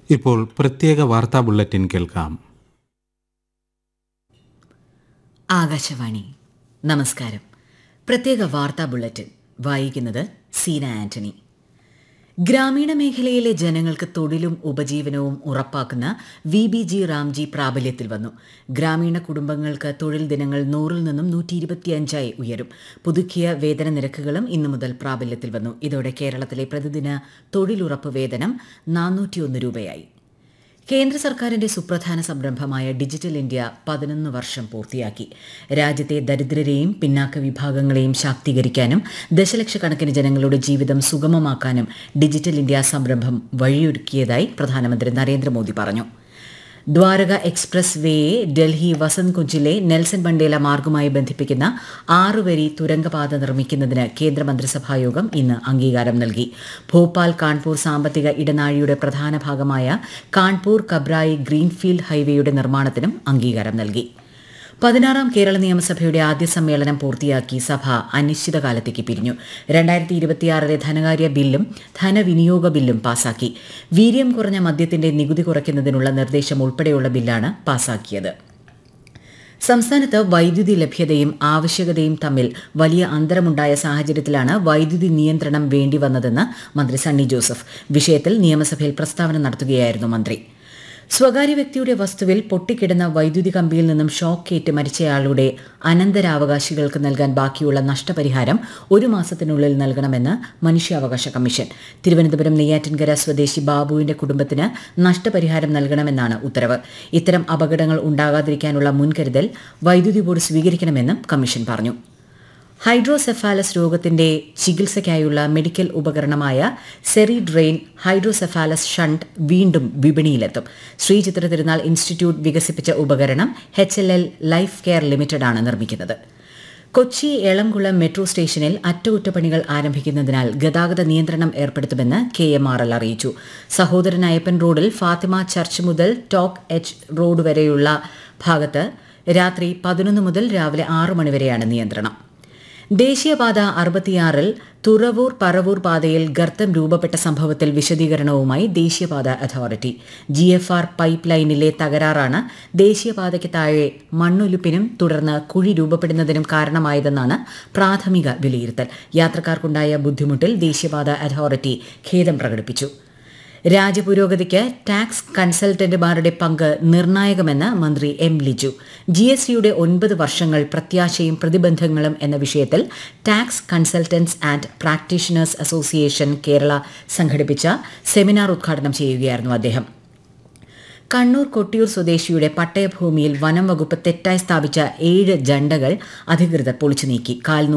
ഇപ്പോൾ പ്രത്യേക വാർത്താ ബുള്ളറ്റിൻ കേൾക്കാം ആകാശവാണി നമസ്കാരം പ്രത്യേക വാർത്താ ബുള്ളറ്റിൻ വായിക്കുന്നത് സീന ആന്റണി ഗ്രാമീണ മേഖലയിലെ ജനങ്ങൾക്ക് തൊഴിലും ഉപജീവനവും ഉറപ്പാക്കുന്ന വി ബി ജി റാംജി പ്രാബല്യത്തിൽ വന്നു ഗ്രാമീണ കുടുംബങ്ങൾക്ക് തൊഴിൽ ദിനങ്ങൾ നൂറിൽ നിന്നും നൂറ്റി ഇരുപത്തിയഞ്ചായി ഉയരും പുതുക്കിയ വേതന നിരക്കുകളും ഇന്നു മുതൽ പ്രാബല്യത്തിൽ വന്നു ഇതോടെ കേരളത്തിലെ പ്രതിദിന തൊഴിലുറപ്പ് വേതനം നാനൂറ്റിയൊന്ന് രൂപയായി കേന്ദ്ര സർക്കാരിന്റെ സുപ്രധാന സംരംഭമായ ഡിജിറ്റൽ ഇന്ത്യ പതിനൊന്ന് വർഷം പൂർത്തിയാക്കി രാജ്യത്തെ ദരിദ്രരെയും പിന്നാക്ക വിഭാഗങ്ങളെയും ശാക്തീകരിക്കാനും ദശലക്ഷക്കണക്കിന് ജനങ്ങളുടെ ജീവിതം സുഗമമാക്കാനും ഡിജിറ്റൽ ഇന്ത്യ സംരംഭം വഴിയൊരുക്കിയതായി പ്രധാനമന്ത്രി നരേന്ദ്രമോദി പറഞ്ഞു ദ്വാരക എക്സ്പ്രസ് വേയെ ഡൽഹി വസന്ത് കുഞ്ചിലെ നെൽസൺ മണ്ടേല മാർഗുമായി ബന്ധിപ്പിക്കുന്ന ആറുവരി തുരങ്കപാത നിർമ്മിക്കുന്നതിന് കേന്ദ്രമന്ത്രിസഭായോഗം ഇന്ന് അംഗീകാരം നൽകി ഭോപ്പാൽ കാൺപൂർ സാമ്പത്തിക ഇടനാഴിയുടെ പ്രധാന ഭാഗമായ കാൺപൂർ കബ്രായി ഗ്രീൻഫീൽഡ് ഹൈവേയുടെ നിർമ്മാണത്തിനും അംഗീകാരം നൽകി പതിനാറാം കേരള നിയമസഭയുടെ ആദ്യ സമ്മേളനം പൂർത്തിയാക്കി സഭ അനിശ്ചിതകാലത്തേക്ക് പിരിഞ്ഞു രണ്ടായിരത്തി ഇരുപത്തിയാറിലെ ധനകാര്യ ബില്ലും ധനവിനിയോഗ ബില്ലും പാസാക്കി വീര്യം കുറഞ്ഞ മദ്യത്തിന്റെ നികുതി കുറയ്ക്കുന്നതിനുള്ള നിർദ്ദേശം ഉൾപ്പെടെയുള്ള ബില്ലാണ് പാസാക്കിയത് സംസ്ഥാനത്ത് വൈദ്യുതി ലഭ്യതയും ആവശ്യകതയും തമ്മിൽ വലിയ അന്തരമുണ്ടായ സാഹചര്യത്തിലാണ് വൈദ്യുതി നിയന്ത്രണം വേണ്ടി വന്നതെന്ന് മന്ത്രി സണ്ണി ജോസഫ് വിഷയത്തിൽ നിയമസഭയിൽ പ്രസ്താവന നടത്തുകയായിരുന്നു മന്ത്രി സ്വകാര്യ വ്യക്തിയുടെ വസ്തുവിൽ പൊട്ടിക്കിടന്ന വൈദ്യുതി കമ്പിയിൽ നിന്നും ഷോക്കേറ്റ് മരിച്ചയാളുടെ അനന്തരാവകാശികൾക്ക് നൽകാൻ ബാക്കിയുള്ള നഷ്ടപരിഹാരം ഒരു മാസത്തിനുള്ളിൽ നൽകണമെന്ന് മനുഷ്യാവകാശ കമ്മീഷൻ തിരുവനന്തപുരം നെയ്യാറ്റിൻകര സ്വദേശി ബാബുവിന്റെ കുടുംബത്തിന് നഷ്ടപരിഹാരം നൽകണമെന്നാണ് ഉത്തരവ് ഇത്തരം അപകടങ്ങൾ ഉണ്ടാകാതിരിക്കാനുള്ള മുൻകരുതൽ വൈദ്യുതി ബോർഡ് സ്വീകരിക്കണമെന്നും കമ്മീഷൻ പറഞ്ഞു ഹൈഡ്രോസെഫാലസ് രോഗത്തിന്റെ ചികിത്സയ്ക്കായുള്ള മെഡിക്കൽ ഉപകരണമായ സെറിഡ്രെയിൻ ഹൈഡ്രോസെഫാലസ് ഷണ്ട് വീണ്ടും വിപണിയിലെത്തും ശ്രീചിത്ര തിരുനാൾ ഇൻസ്റ്റിറ്റ്യൂട്ട് വികസിപ്പിച്ച ഉപകരണം H L L life care ലിമിറ്റഡാണ് നിർമ്മിക്കുന്നത് കൊച്ചി എളംകുളം മെട്രോ സ്റ്റേഷനിൽ അറ്റകുറ്റപ്പണികൾ ആരംഭിക്കുന്നതിനാൽ ഗതാഗത നിയന്ത്രണം ഏർപ്പെടുത്തുമെന്ന് കെ എം ആർ എൽ അറിയിച്ചു സഹോദരൻ അയ്യപ്പൻ റോഡിൽ ഫാത്തിമ ചർച്ച് മുതൽ ടോക്ക് എച്ച് റോഡ് വരെയുള്ള ഭാഗത്ത് രാത്രി പതിനൊന്ന് മുതൽ രാവിലെ ആറ് മണിവരെയാണ് നിയന്ത്രണം ദേശീയപാത അറുപത്തിയാറിൽ തുറവൂർ പറവൂർ പാതയിൽ ഗർത്തം രൂപപ്പെട്ട സംഭവത്തിൽ വിശദീകരണവുമായി ദേശീയപാത authority G F R pipe ലൈനിലെ തകരാറാണ് ദേശീയപാതയ്ക്ക് താഴെ മണ്ണൊലിപ്പിനും തുടർന്ന് കുഴി രൂപപ്പെടുന്നതിനും കാരണമായതെന്നാണ് പ്രാഥമിക വിലയിരുത്തൽ യാത്രക്കാർക്കുണ്ടായ ബുദ്ധിമുട്ടിൽ ദേശീയപാത അതോറിറ്റി ഖേദം പ്രകടിപ്പിച്ചു രാജ്യപുരോഗതിക്ക് ടാക്സ് കൺസൾട്ടന്റുമാരുടെ പങ്ക് നിർണായകമെന്ന് മന്ത്രി എം ലിജു ജി എസ് ടിയുടെ ഒൻപത് വർഷങ്ങൾ പ്രത്യാശയും പ്രതിബന്ധങ്ങളും എന്ന വിഷയത്തിൽ tax consultants and practitioners association Kerala സംഘടിപ്പിച്ച സെമിനാർ ഉദ്ഘാടനം ചെയ്യുകയായിരുന്നു അദ്ദേഹം കണ്ണൂർ കൊട്ടിയൂർ സ്വദേശിയുടെ പട്ടയഭൂമിയിൽ വനം വകുപ്പ് തെറ്റായി സ്ഥാപിച്ച ഏഴ് ജണ്ടകൾ അധികൃതർ പൊളിച്ചു നീക്കി കാൽ